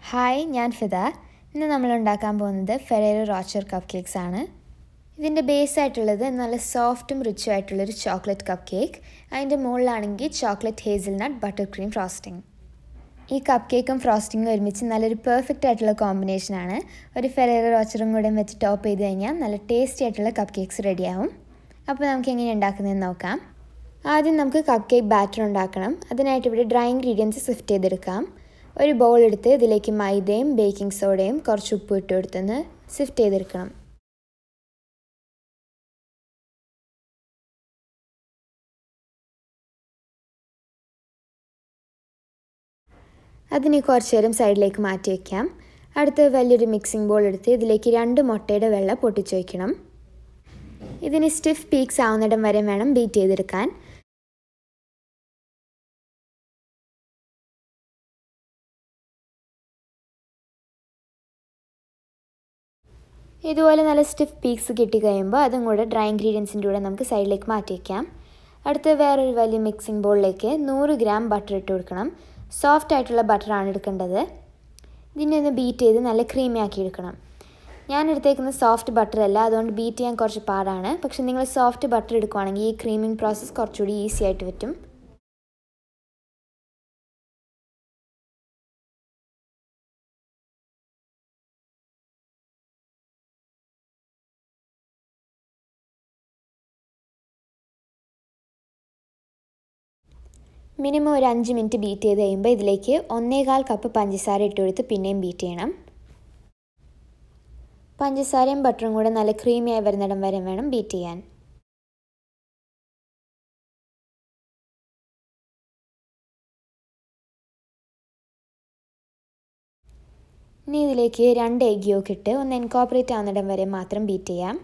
hi ഞാൻ ഫിദ ഇന്ന് നമ്മൾ ഉണ്ടാക്കാൻ പോകുന്നത് ഫെറേറോ റോച്ചർ കപ്പ് കേക്ക്സ് ആണ് ഇതിൻ്റെ ബേസ് ആയിട്ടുള്ളത് നല്ല സോഫ്റ്റും റിച്ചും ആയിട്ടുള്ളൊരു ചോക്ലേറ്റ് കപ്പ് കേക്ക് അതിൻ്റെ മുകളിലാണെങ്കിൽ chocolate hazelnut butter cream frosting ഈ കപ്പ് കേക്കും ഫ്രോസ്റ്റിങ്ങും ഒരുമിച്ച് നല്ലൊരു പെർഫെക്റ്റ് ആയിട്ടുള്ള കോമ്പിനേഷനാണ് ഒരു ഫെറേറോ റോച്ചറും കൂടെ വെച്ച് ടോപ്പ് ചെയ്ത് കഴിഞ്ഞാൽ നല്ല ടേസ്റ്റി ആയിട്ടുള്ള കപ്പ് കേക്ക്സ് റെഡിയാവും അപ്പോൾ നമുക്ക് എങ്ങനെ ഉണ്ടാക്കുന്നതെന്ന് നോക്കാം ആദ്യം നമുക്ക് കപ്പ് കേക്ക് ബാറ്റർ ഉണ്ടാക്കണം അതിനായിട്ട് ഇവിടെ ഡ്രൈ ഇൻഗ്രീഡിയൻസ് സിഫ്റ്റ് ചെയ്തെടുക്കാം ഒരു ബൗൾ എടുത്ത് ഇതിലേക്ക് മൈദയും ബേക്കിംഗ് സോഡയും കുറച്ച് ഉപ്പ് ഇട്ട് കൊടുത്തൊന്ന് സിഫ്റ്റ് ചെയ്തെടുക്കണം അതിന് കുറച്ച് നേരം സൈഡിലേക്ക് മാറ്റി വയ്ക്കാം അടുത്ത് വലിയൊരു മിക്സിംഗ് ബോൾ എടുത്ത് ഇതിലേക്ക് രണ്ട് മുട്ടയുടെ വെള്ള പൊട്ടിച്ച് വയ്ക്കണം ഇതിന് സ്റ്റിഫ് പീക്സ് ആവുന്നിടം വരെ വേണം ബീറ്റ് ചെയ്തെടുക്കാൻ ഇതുപോലെ നല്ല സ്റ്റിഫ് പീക്സ് കിട്ടി കഴിയുമ്പോൾ അതും കൂടെ ഡ്രൈ ഇൻഗ്രീഡിയൻസിൻ്റെ കൂടെ നമുക്ക് സൈഡിലേക്ക് മാറ്റി വയ്ക്കാം അടുത്ത് വേറൊരു വലിയ മിക്സിംഗ് ബോളിലേക്ക് നൂറ് ഗ്രാം ബട്ടർ ഇട്ട് കൊടുക്കണം സോഫ്റ്റ് ആയിട്ടുള്ള ബട്ടറാണ് എടുക്കേണ്ടത് ഇതിനെ ഒന്ന് ബീറ്റ് ചെയ്ത് നല്ല ക്രീമി ആക്കി എടുക്കണം ഞാൻ എടുത്തേക്കുന്നത് സോഫ്റ്റ് ബട്ടർ അല്ല അതുകൊണ്ട് ബീറ്റ് ചെയ്യാൻ കുറച്ച് പാടാണ് പക്ഷെ നിങ്ങൾ സോഫ്റ്റ് ബട്ടർ എടുക്കുവാണെങ്കിൽ ഈ ക്രീമിങ് പ്രോസസ്സ് കുറച്ചുകൂടി ഈസി ആയിട്ട് പറ്റും മിനിമം ഒരു അഞ്ച് മിനിറ്റ് ബീറ്റ് ചെയ്ത് കഴിയുമ്പോൾ ഇതിലേക്ക് ഒന്നേകാൽ കപ്പ് പഞ്ചസാര ഇട്ട് കൊടുത്ത് പിന്നെയും ബീറ്റ് ചെയ്യണം പഞ്ചസാരയും ബട്ടറും കൂടെ നല്ല ക്രീമിയായി വരുന്നിടം വരെ വേണം ബീറ്റ് ചെയ്യാൻ ഇനി ഇതിലേക്ക് രണ്ട് എഗ് യോക്ക് ഇട്ട് ഒന്ന് ഇൻകോപ്പറേറ്റ് ആവുന്നിടം വരെ മാത്രം ബീറ്റ് ചെയ്യാം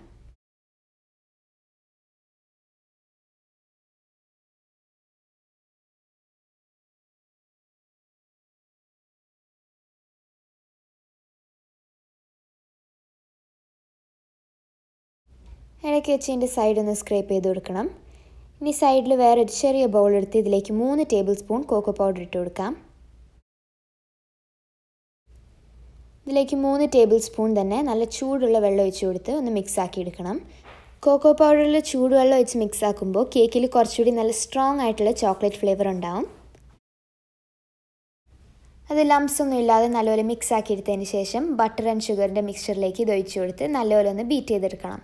ഇടയ്ക്ക് വെച്ച് ഇതിൻ്റെ സൈഡ് ഒന്ന് സ്ക്രേപ്പ് ചെയ്ത് കൊടുക്കണം ഇനി സൈഡിൽ വേറെ ഒരു ചെറിയ ബൗൾ എടുത്ത് ഇതിലേക്ക് മൂന്ന് ടേബിൾ സ്പൂൺ കോക്കോ പൗഡർ ഇട്ട് കൊടുക്കാം ഇതിലേക്ക് മൂന്ന് ടേബിൾ സ്പൂൺ തന്നെ നല്ല ചൂടുള്ള വെള്ളം ഒഴിച്ച് കൊടുത്ത് ഒന്ന് മിക്സ് ആക്കി എടുക്കണം കോക്കോ പൗഡറിൽ ചൂടുവെള്ളം ഒഴിച്ച് മിക്സ് ആക്കുമ്പോൾ കേക്കിൽ കുറച്ചുകൂടി നല്ല സ്ട്രോങ് ആയിട്ടുള്ള ചോക്ലേറ്റ് ഫ്ലേവർ ഉണ്ടാവും അത് ലംസ് ഒന്നും ഇല്ലാതെ നല്ലപോലെ മിക്സ് ആക്കി എടുത്തതിന് ശേഷം ബട്ടർ ആൻഡ് ഷുഗറിൻ്റെ മിക്സ്ചറിലേക്ക് ഇത് ഒഴിച്ച് കൊടുത്ത് നല്ലപോലെ ഒന്ന് ബീറ്റ് ചെയ്തെടുക്കണം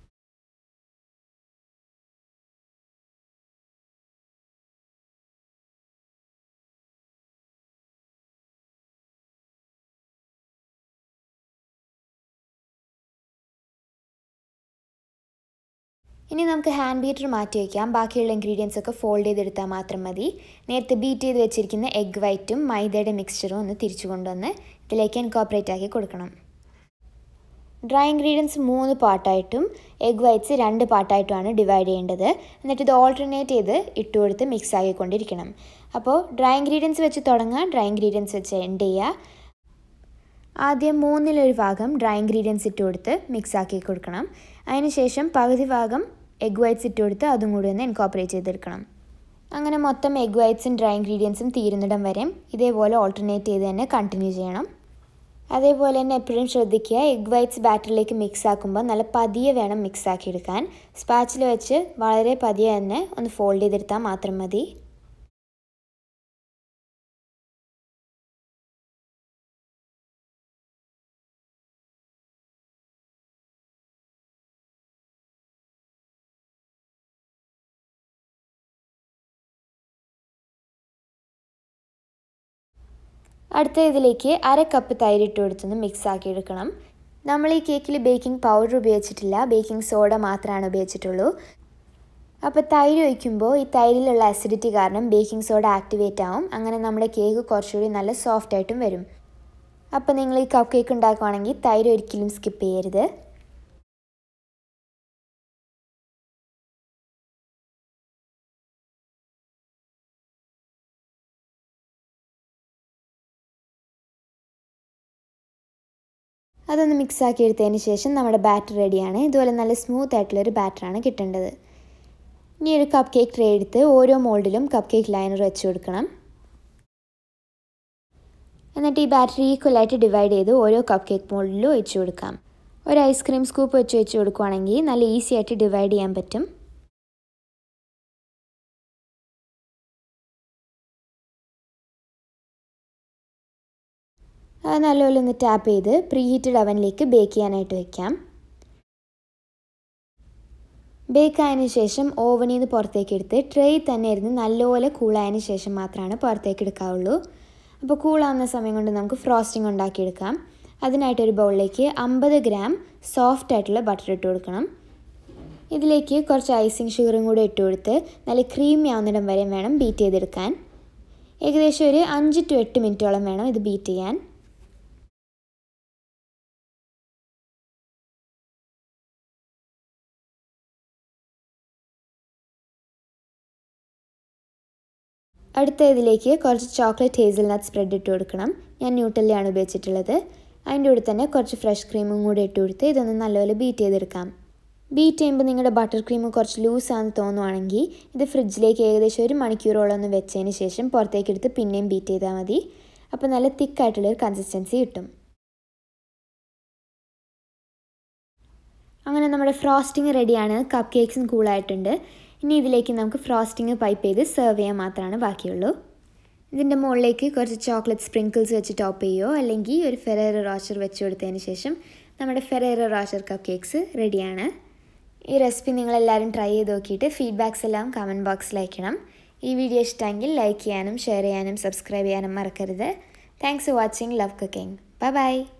ഇനി നമുക്ക് ഹാൻഡ് ബീറ്റർ മാറ്റി വയ്ക്കാം ബാക്കിയുള്ള ഇൻഗ്രീഡിയൻസ് ഒക്കെ ഫോൾഡ് ചെയ്തെടുത്താൽ മാത്രം മതി നേരത്തെ ബീറ്റ് ചെയ്ത് വെച്ചിരിക്കുന്ന എഗ് വൈറ്റും മൈദയുടെ മിക്സ്ചറും ഒന്ന് തിരിച്ചു കൊണ്ടുവന്ന് ഇതിലേക്ക് ഇൻകോപ്പറേറ്റ് ആക്കി കൊടുക്കണം ഡ്രൈ ഇൻഗ്രീഡിയൻസ് മൂന്ന് പാർട്ടായിട്ടും എഗ് വൈറ്റ്സ് രണ്ട് പാർട്ടായിട്ടുമാണ് ഡിവൈഡ് ചെയ്യേണ്ടത് എന്നിട്ട് ഇത് ഓൾട്ടർനേറ്റ് ചെയ്ത് ഇട്ട് കൊടുത്ത് മിക്സ് ആക്കിക്കൊണ്ടിരിക്കണം അപ്പോൾ ഡ്രൈ ഇൻഗ്രീഡിയൻസ് വെച്ച് തുടങ്ങുക ഡ്രൈ ഇൻഗ്രീഡിയൻസ് വെച്ച് എൻഡ് ചെയ്യുക ആദ്യം മൂന്നിലൊരു ഭാഗം ഡ്രൈ ഇൻഗ്രീഡിയൻസ് ഇട്ട് കൊടുത്ത് മിക്സ് ആക്കി കൊടുക്കണം അതിനുശേഷം പകുതി ഭാഗം എഗ് വൈറ്റ്സ് ഇട്ട് കൊടുത്ത് അതും കൂടി ഒന്ന് ഇൻകോപ്പറേറ്റ് ചെയ്തെടുക്കണം അങ്ങനെ മൊത്തം എഗ് വൈറ്റ്സും ഡ്രൈ ഇൻഗ്രീഡിയൻസും തീരുന്നിടം വരെയും ഇതേപോലെ ഓൾട്ടർനേറ്റ് ചെയ്ത് തന്നെ കണ്ടിന്യൂ ചെയ്യണം അതേപോലെ തന്നെ എപ്പോഴും ശ്രദ്ധിക്കുക എഗ് വൈറ്റ്സ് ബാറ്ററിലേക്ക് മിക്സ് ആക്കുമ്പോൾ നല്ല പതിയെ വേണം മിക്സ് ആക്കി എടുക്കാൻ സ്പാച്ചിൽ വെച്ച് വളരെ പതിയെ തന്നെ ഒന്ന് ഫോൾഡ് ചെയ്തെടുത്താൽ മാത്രം മതി അടുത്ത ഇതിലേക്ക് അര കപ്പ് തൈര് ഇട്ട് കൊടുത്തൊന്ന് മിക്സ് ആക്കി എടുക്കണം നമ്മൾ ഈ കേക്കിൽ ബേക്കിംഗ് പൗഡർ ഉപയോഗിച്ചിട്ടില്ല ബേക്കിംഗ് സോഡ മാത്രമാണ് ഉപയോഗിച്ചിട്ടുള്ളൂ അപ്പോൾ തൈര് ഒഴിക്കുമ്പോൾ ഈ തൈരിലുള്ള അസിഡിറ്റി കാരണം ബേക്കിംഗ് സോഡ ആക്ടിവേറ്റ് ആവും അങ്ങനെ നമ്മുടെ കേക്ക് കുറച്ചുകൂടി നല്ല സോഫ്റ്റ് ആയിട്ടും വരും അപ്പോൾ നിങ്ങൾ ഈ കപ്പ് കേക്ക് ഉണ്ടാക്കുവാണെങ്കിൽ തൈര് ഒരിക്കലും സ്കിപ്പ് ചെയ്യരുത് അതൊന്ന് മിക്സ് ആക്കി എടുത്തതിന് ശേഷം നമ്മുടെ ബാറ്റർ റെഡിയാണ് ഇതുപോലെ നല്ല സ്മൂത്ത് ആയിട്ടുള്ളൊരു ബാറ്ററാണ് കിട്ടേണ്ടത് ഇനി ഒരു കപ്പ് കേക്ക് ട്രേ എടുത്ത് ഓരോ മോൾഡിലും കപ്പ് കേക്ക് ലൈനർ വെച്ച് കൊടുക്കണം എന്നിട്ട് ഈ ബാറ്ററി ഈക്വലായിട്ട് ഡിവൈഡ് ചെയ്ത് ഓരോ കപ്പ് കേക്ക് മോൾഡിലും ഒഴിച്ചു കൊടുക്കാം ഒരു ഐസ്ക്രീം സ്കൂപ്പ് വെച്ച് വെച്ച് കൊടുക്കുവാണെങ്കിൽ നല്ല ഈസി ആയിട്ട് ഡിവൈഡ് ചെയ്യാൻ പറ്റും അത് നല്ലപോലെ ഒന്ന് ടാപ്പ് ചെയ്ത് പ്രീ ഹീറ്റഡ് അവനിലേക്ക് ബേക്ക് ചെയ്യാനായിട്ട് വെക്കാം ബേക്ക് ആയതിനു ശേഷം ഓവനിൽ നിന്ന് പുറത്തേക്ക് എടുത്ത് ട്രേ തന്നെ ഇരുന്ന് നല്ലപോലെ കൂളായതിനു ശേഷം മാത്രമാണ് പുറത്തേക്ക് എടുക്കാവുള്ളൂ അപ്പോൾ കൂളാവുന്ന സമയം കൊണ്ട് നമുക്ക് ഫ്രോസ്റ്റിംഗ് ഉണ്ടാക്കിയെടുക്കാം അതിനായിട്ടൊരു ബൗളിലേക്ക് അമ്പത് ഗ്രാം സോഫ്റ്റ് ആയിട്ടുള്ള ബട്ടർ ഇട്ട് കൊടുക്കണം ഇതിലേക്ക് കുറച്ച് ഐസിങ് ഷുഗറും കൂടെ ഇട്ട് കൊടുത്ത് നല്ല ക്രീമി ആവുന്നിടം വരെ വേണം ബീറ്റ് ചെയ്തെടുക്കാൻ ഏകദേശം ഒരു അഞ്ച് ടു എട്ട് മിനിറ്റോളം വേണം ഇത് ബീറ്റ് ചെയ്യാൻ അടുത്ത ഇതിലേക്ക് കുറച്ച് ചോക്ലേറ്റ് ഹേസിൽനട്ട് സ്പ്രെഡ് ഇട്ട് കൊടുക്കണം ഞാൻ ന്യൂട്ടലിയാണ് ഉപയോഗിച്ചിട്ടുള്ളത് അതിൻ്റെ കൂടെ തന്നെ കുറച്ച് ഫ്രഷ് ക്രീമും കൂടി ഇട്ട് കൊടുത്ത് ഇതൊന്ന് നല്ലപോലെ ബീറ്റ് ചെയ്തെടുക്കാം ബീറ്റ് ചെയ്യുമ്പോൾ നിങ്ങളുടെ ബട്ടർ ക്രീം കുറച്ച് ലൂസാണെന്ന് തോന്നുവാണെങ്കിൽ ഇത് ഫ്രിഡ്ജിലേക്ക് ഏകദേശം ഒരു മണിക്കൂറോളം ഒന്ന് വെച്ചതിന് ശേഷം പുറത്തേക്ക് എടുത്ത് പിന്നെയും ബീറ്റ് ചെയ്താൽ മതി അപ്പോൾ നല്ല തിക്കായിട്ടുള്ളൊരു കൺസിസ്റ്റൻസി കിട്ടും അങ്ങനെ നമ്മുടെ ഫ്രോസ്റ്റിംഗ് റെഡിയാണ് കപ്പ് കേക്ക്സും കൂളായിട്ടുണ്ട് ഇനി ഇതിലേക്ക് നമുക്ക് ഫ്രോസ്റ്റിംഗ് പൈപ്പ് ചെയ്ത് സെർവ് ചെയ്യാൻ മാത്രമാണ് ബാക്കിയുള്ളൂ ഇതിൻ്റെ മുകളിലേക്ക് കുറച്ച് ചോക്ലേറ്റ് സ്പ്രിങ്കിൾസ് വെച്ച് ടോപ്പ് ചെയ്യുമോ അല്ലെങ്കിൽ ഒരു ഫെറേറ റോഷർ വെച്ച് കൊടുത്തതിന് ശേഷം നമ്മുടെ ഫെറേറ റോഷർ കപ്പ് കേക്ക്സ് റെഡിയാണ് ഈ റെസിപ്പി നിങ്ങളെല്ലാവരും ട്രൈ ചെയ്ത് നോക്കിയിട്ട് ഫീഡ്ബാക്സ് എല്ലാം കമൻറ്റ് ബോക്സിൽ അയക്കണം ഈ വീഡിയോ ഇഷ്ടമെങ്കിൽ ലൈക്ക് ചെയ്യാനും ഷെയർ ചെയ്യാനും സബ്സ്ക്രൈബ് ചെയ്യാനും മറക്കരുത് thanks for watching love cooking bye by